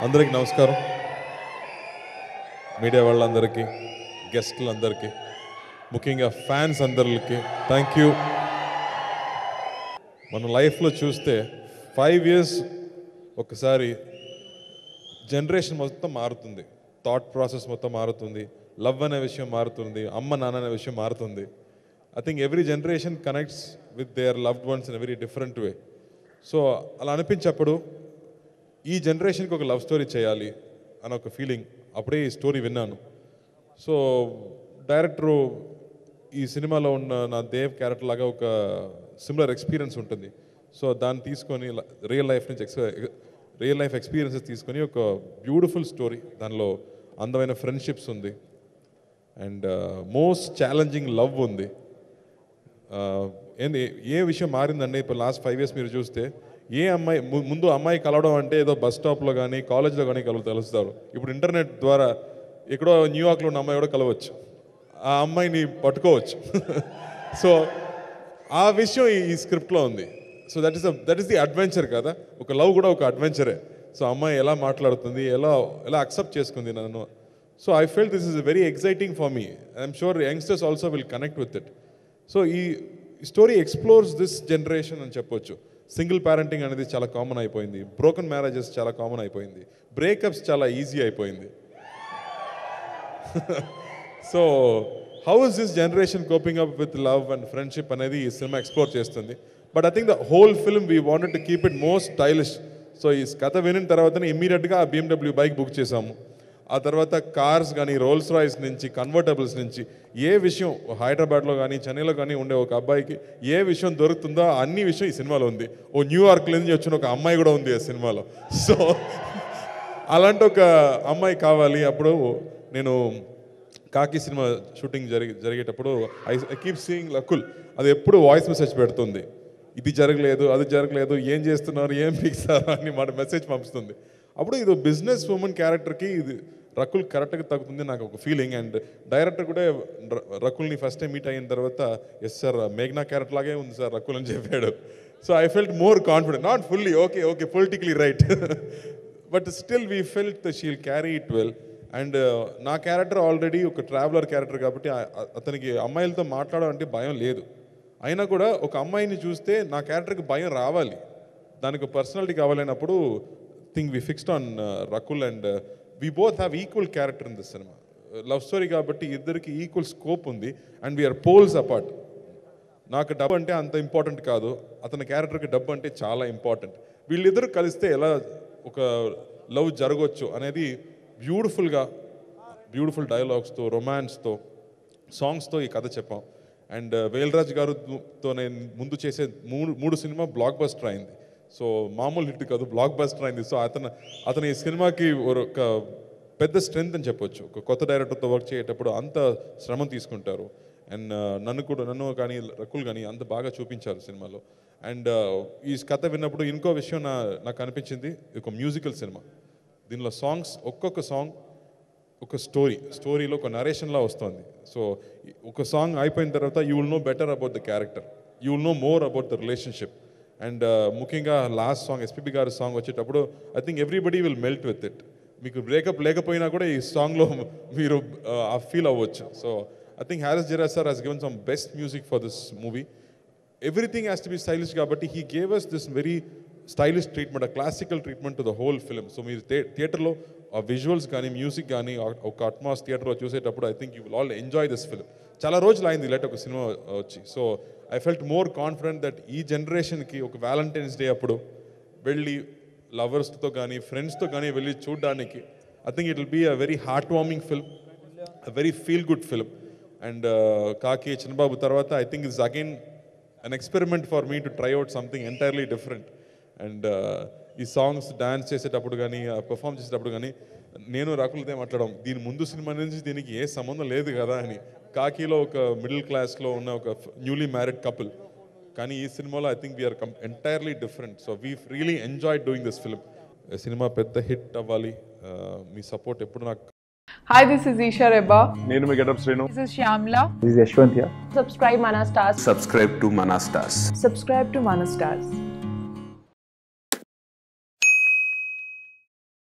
అందరికి నమస్కారం మీడియా వాళ్ళందరికీ గెస్టులందరికీ ముఖ్యంగా ఫ్యాన్స్ అందరికి థ్యాంక్ యూ మన లైఫ్లో చూస్తే ఫైవ్ ఇయర్స్ ఒకసారి జనరేషన్ మొత్తం మారుతుంది థాట్ ప్రాసెస్ మొత్తం మారుతుంది లవ్ అనే విషయం మారుతుంది అమ్మ నాన్న అనే విషయం మారుతుంది I think every generation connects with their loved ones in very different way so అలా అనిపించప్పుడు ఈ జనరేషన్కి ఒక లవ్ స్టోరీ చేయాలి అని ఒక ఫీలింగ్ అప్పుడే ఈ స్టోరీ విన్నాను సో డైరెక్టరు ఈ సినిమాలో ఉన్న నా దేవ్ క్యారెక్టర్ లాగా ఒక సిమిలర్ ఎక్స్పీరియన్స్ ఉంటుంది సో దాన్ని తీసుకొని రియల్ లైఫ్ నుంచి ఎక్స్ రియల్ లైఫ్ ఎక్స్పీరియన్సెస్ తీసుకొని ఒక బ్యూటిఫుల్ స్టోరీ దానిలో అందమైన ఫ్రెండ్షిప్స్ ఉంది అండ్ మోస్ట్ ఛాలెంజింగ్ లవ్ ఉంది ఆ, ఏంది ఏ విషయం మారిందండి ఇప్పుడు లాస్ట్ ఫైవ్ ఇయర్స్ మీరు చూస్తే ఏ అమ్మాయి ము- ముందు అమ్మాయి కలవడం అంటే ఏదో బస్ స్టాప్లో కానీ కాలేజ్లో కానీ కలు కలుస్తారు ఇప్పుడు ఇంటర్నెట్ ద్వారా ఎక్కడో న్యూయార్క్లో ఉన్న అమ్మాయి కూడా కలవచ్చు ఆ అమ్మాయిని పట్టుకోవచ్చు సో ఆ విషయం ఈ- ఈ స్క్రిప్ట్లో ఉంది so that is that is the adventure కదా ఒక లవ్ కూడా ఒక అడ్వెంచరే సో అమ్మాయి ఎలా మాట్లాడుతుంది ఎలా ఎలా అక్సెప్ట్ చేసుకుంది నన్ను so I fell this is very exciting for me I'm sure youngsters also will connect with it so ఈ స్టోరీ ఎక్స్ప్లోర్స్ దిస్ జనరేషన్ అని చెప్పొచ్చు సింగిల్ పేరెంటింగ్ అనేది చాలా కామన్ అయిపోయింది బ్రోకన్ మ్యారేజెస్ చాలా కామన్ అయిపోయింది బ్రేకప్స్ చాలా ఈజీ అయిపోయింది so how is this generation coping up with love and friendship అనేది ఈ సినిమా ఎక్స్ప్లోర్ చేస్తుంది but I think the whole film we wanted to keep it most stylish so ఈ కథ వినిన తర్వాతనే ఇమ్మీడియట్గా ఆ BMW బైక్ బుక్ చేసాము ఆ తర్వాత కార్స్ కానీ రోల్స్ రాయిస్ నుంచి కన్వర్టబుల్స్ నుంచి ఏ విషయం హైదరాబాద్లో కానీ చెన్నైలో కానీ ఉండే ఒక అబ్బాయికి ఏ విషయం దొరుకుతుందో అన్ని విషయం ఈ సినిమాలో ఉంది ఓ న్యూయార్క్ నుంచి వచ్చిన ఒక అమ్మాయి కూడా ఉంది ఆ సినిమాలో సో అలాంటి ఒక అమ్మాయి కావాలి అప్పుడు నేను కాకి సినిమా షూటింగ్ జరిగి జరిగేటప్పుడు I I keep seeing Rakul అది ఎప్పుడు వాయిస్ మెసేజ్ పెడుతుంది ఇది జరగలేదు అది జరగలేదు ఏం చేస్తున్నారు ఏం పిక్సారు అని మాట మెసేజ్ పంపిస్తుంది అప్పుడు ఇది బిజినెస్ ఉమెన్ క్యారెక్టర్కి ఇది రకుల్ కరెక్ట్గా తగ్గుతుంది నాకు ఒక ఫీలింగ్ అండ్ డైరెక్టర్ కూడా ర- రకుల్ని ఫస్ట్ టైం మీట్ అయిన తర్వాత ఎస్ సార్ మేఘ్నా క్యారెక్టర్ లాగే ఉంది సార్ రకుల్ అని చెప్పాడు so I felt more confident not fully okay okay politically right but still we felt she'll carry it well and నా క్యారెక్టర్ ఆల్రెడీ ఒక ట్రావెలర్ క్యారెక్టర్ కాబట్టి ఆ- ఆ- అతనికి అమ్మాయిలతో మాట్లాడడం అంటే భయం లేదు అయినా కూడా ఒక అమ్మాయిని చూస్తే నా క్యారెక్టర్కి భయం రావాలి దానికి పర్సనాలిటీ కావాలన్నప్పుడు think we fixed on Rakul and we both have equal character in this cinema love story కాబట్టి ఇద్దరికి ఈక్వల్ స్కోప్ ఉంది అండ్ వీఆర్ పోల్స్ అపార్ట్ నాకు డబ్బు అంటే అంత ఇంపార్టెంట్ కాదు అతని క్యారెక్టర్కి డబ్బు అంటే చాలా ఇంపార్టెంట్ వీళ్ళిద్దరు కలిస్తే ఎలా ఒక లవ్ జరగవచ్చు అనేది బ్యూటిఫుల్గా బ్యూటిఫుల్ డైలాగ్స్తో రొమాన్స్తో సాంగ్స్తో ఈ కథ చెప్పాం అండ్ వేల్రాజ్ గారుతో నేను ముందు చేసే మూడు మూడు సినిమా బ్లాక్ బస్టర్ అయింది సో మామూలు హిట్ కాదు బ్లాక్ బస్టర్ అయింది సో అతను అతను ఈ సినిమాకి ఒక పెద్ద స్ట్రెంగ్త్ అని చెప్పొచ్చు ఒక కొత్త డైరెక్టర్తో వర్క్ చేసేటప్పుడు అంత శ్రమ తీసుకుంటారు అండ్ నన్ను కూడా నన్ను కానీ రకుల్ కానీ అంత బాగా చూపించారు సినిమాలో అండ్ ఈ కథ విన్నప్పుడు ఇంకో విషయం నా నాకు అనిపించింది ఇది ఒక మ్యూజికల్ సినిమా దీనిలో సాంగ్స్ ఒక్కొక్క సాంగ్ ఒక స్టోరీ స్టోరీలో ఒక నరేషన్లా వస్తుంది సో ఒక సాంగ్ అయిపోయిన తర్వాత you will know better about the character you will know more about the relationship and ముఖ్యంగా లాస్ట్ సాంగ్ ఎస్పీబీ గారి సాంగ్ వచ్చేటప్పుడు I think everybody will melt with it మీకు బ్రేకప్ లేకపోయినా కూడా ఈ సాంగ్లో మీరు ఆ ఫీల్ అవ్వచ్చు so I think Harris Jayaraj sir has given some best music for this movie everything has to be stylish కాబట్టి he gave us this very stylish treatment classical treatment to the whole film so మీరు థియేటర్లో ఆ visuals కానీ music కానీ ఆ- ఒక Atmos థియేటర్లో చూసేటప్పుడు I think you will all enjoy this film చాలా రోజులు అయింది ఇలాంటి ఒక సినిమా వచ్చి so I felt more confident that ఈ జనరేషన్కి ఒక వ్యాలంటైన్స్ డే అప్పుడు వెళ్ళి లవర్స్తో కానీ ఫ్రెండ్స్తో కానీ వెళ్ళి చూడడానికి I think it will be a very heart warming film a very feel good film and కాకి చిన్నబాబు తర్వాత I think it's again an experiment for me to try out something entirely different and ఈ songs dance చేసేటప్పుడు కానీ perform చేసేటప్పుడు కానీ నేను రాకులతో మాట్లాడడం దీని ముందు సినిమా నుంచి దీనికి ఏ సంబంధం లేదు కదా అని కాకిలో ఒక మిడిల్ క్లాస్లో ఉన్న ఒక న్యూలీ మ్యారీడ్ కపుల్ కానీ ఈ సినిమాలో I think we are come entirely different so we really enjoy doing this film సినిమా పెద్ద హిట్ అవ్వాలి Uh, మీ సపోర్ట్ ఎప్పుడు నాకు Hi, this is Isha Reba. నేను మీ Getup Srinu This is Shyamla. This is Yashwant here. subscribe Mana Stars. subscribe to Manastas. Subscribe to Mana Stars.